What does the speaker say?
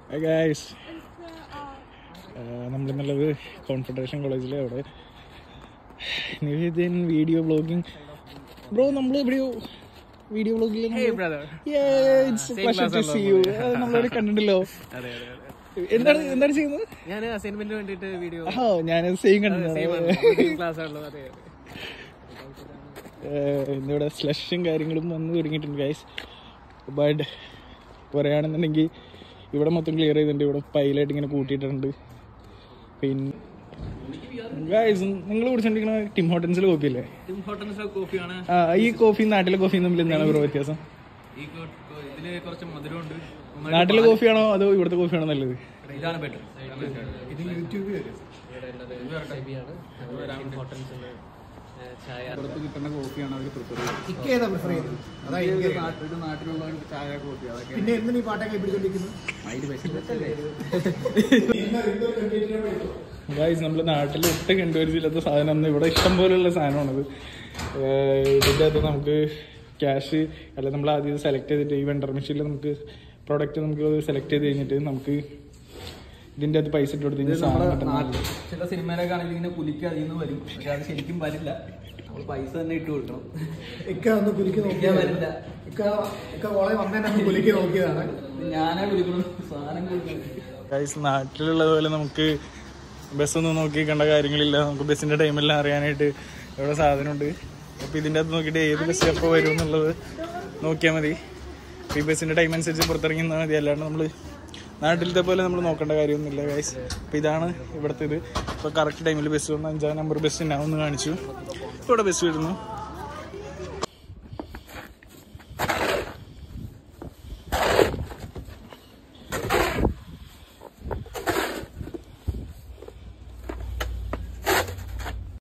guys നമ്മളിന്നുള്ളത് confederation കോളേജിലെ അവിടെ നിവേദൻ video blogging bro നമ്മൾ എവിടെയോ വീഡിയോ ബ്ലോഗിൽ നമ്മളവിടെ കണ്ടിട്ടുണ്ടല്ലോ എന്താണ് എന്താണ് ചെയ്യുന്നത് ഞാൻ അസൈൻമെന്റിന് വേണ്ടിട്ട് വീഡിയോ ആ ഞാൻ സെയിം കണ്ടിട്ടുണ്ട് ക്ലാസ് ഉള്ളത് അതെ ഏഹ് ഇന്നിവിടെ സ്ലഷും കാര്യങ്ങളും വന്ന് തുടങ്ങിയിട്ടുണ്ട് ഗൈസ് ബട്ട് പറയുകയാണെന്നുണ്ടെങ്കിൽ ഇവിടെ മൊത്തം ക്ലിയർ ചെയ്തിട്ടുണ്ട് ഇവിടെ പൈലായിട്ട് ഇങ്ങനെ കൂട്ടിയിട്ടുണ്ട് പിന്നെ ഗൈസ് നിങ്ങൾ കുടിച്ചിട്ടുണ്ടെങ്കിൽ ടിം ഹോട്ടൻസിലെ കോഫി അല്ലേ ടിം ഹോട്ടൽസിലെ കോഫിയാണ് ആ ഈ കോഫി നാട്ടിലെ കോഫിയും തമ്മിൽ എന്താണ് ബ്രോ വ്യത്യാസം ഈ കോ- കോ- ഇതില് കുറച്ച് മധുരമുണ്ട് നാട്ടിലെ കോഫിയാണോ അതോ ഇവിടുത്തെ കോഫിയാണോ നല്ലത് ഇതാണ് ബെറ്റർ ഇത് യൂട്യൂബിൽ വരും പുറത്ത് കിട്ടുന്ന കോഫിയാണ് അവർ പ്രിഫർ ചെയ്യുന്നത് ഇക്ക ഏതാ പ്രിഫർ ചെയ്യുന്നത് അതാ എനിക്ക് നാട്ടിൽ നാട്ടിലുള്ള ചായ കോഫി അതൊക്കെ പിന്നെ എന്തിനാ ഈ പാട്ടൊക്കെ പിടിച്ചോണ്ടിരിക്കുന്നത് ഗൈസ് നമ്മൾ നാട്ടിൽ ഒട്ടും കണ്ടുവരിച്ചില്ലാത്ത സാധനം അന്ന് ഇവിടെ ഇഷ്ടം പോലെയുള്ള സാധനമാണത് ഏഹ് ഇതിൻ്റെ അകത്ത് നമുക്ക് ക്യാഷ് അല്ല നമ്മൾ ആദ്യം സെലക്ട് ചെയ്തിട്ട് ഈ വെണ്ടർ മെഷീനിൽ നമുക്ക് പ്രോഡക്റ്റ് നമുക്ക് സെലക്ട് ചെയ്ത് കഴിഞ്ഞിട്ട് നമുക്ക് ഇതിൻ്റെ അകത്ത് പൈസ ഇട്ട് കൊടുത്ത് കഴിഞ്ഞാൽ സാധനം കിട്ടുന്നത് ചില സിനിമയിലൊക്കെ ആണെങ്കിൽ ഇങ്ങനെ കുലിക്ക് അതിൽ നിന്ന് വരും പക്ഷെ അത് ശരിക്കും വരില്ല നമ്മൾ പൈസ തന്നെ ഇട്ട് കൊടുക്കണം ഇക്ക ഒന്ന് കുലുക്കി ഞാൻ നോക്കിയാ വരില്ല ഇക്ക ഇക്ക കോളേജ് വന്നതിനെ ഒന്ന് കുലുക്കി നോക്കിയതാണ് ഞാനാ കുലിക്കണം സാധനം കൊടുക്കണം ഗൈസ് നാട്ടിലുള്ളത് പോലെ നമുക്ക് ബസ്സൊന്നും നോക്കി കണ്ട കാര്യങ്ങളില്ല നമുക്ക് ബസ്സിൻ്റെ ടൈമെല്ലാം അറിയാനായിട്ട് ഇവിടെ സാധനമുണ്ട് അപ്പോൾ ഇതിൻ്റെ അകത്ത് നോക്കിയിട്ട് ഏത് ബസ് എപ്പോൾ വരും എന്നുള്ളത് നോക്കിയാൽ മതി അപ്പോൾ ഈ ബസ്സിൻ്റെ ടൈം അനുസരിച്ച് പുറത്തിറങ്ങി നിന്നാൽ മതി അല്ലാണ്ട് നമ്മൾ നാട്ടിലത്തെ പോലെ നമ്മൾ നോക്കേണ്ട കാര്യമൊന്നുമില്ല ഗൈസ് അപ്പോൾ ഇതാണ് ഇവിടുത്തെ ഇത് ഇപ്പോൾ കറക്റ്റ് ടൈമിൽ ബസ് വന്ന് അഞ്ചാം നമ്പർ ബസ് ഞാൻ ഒന്ന് കാണിച്ചു ഇവിടെ ബസ് വരുന്നു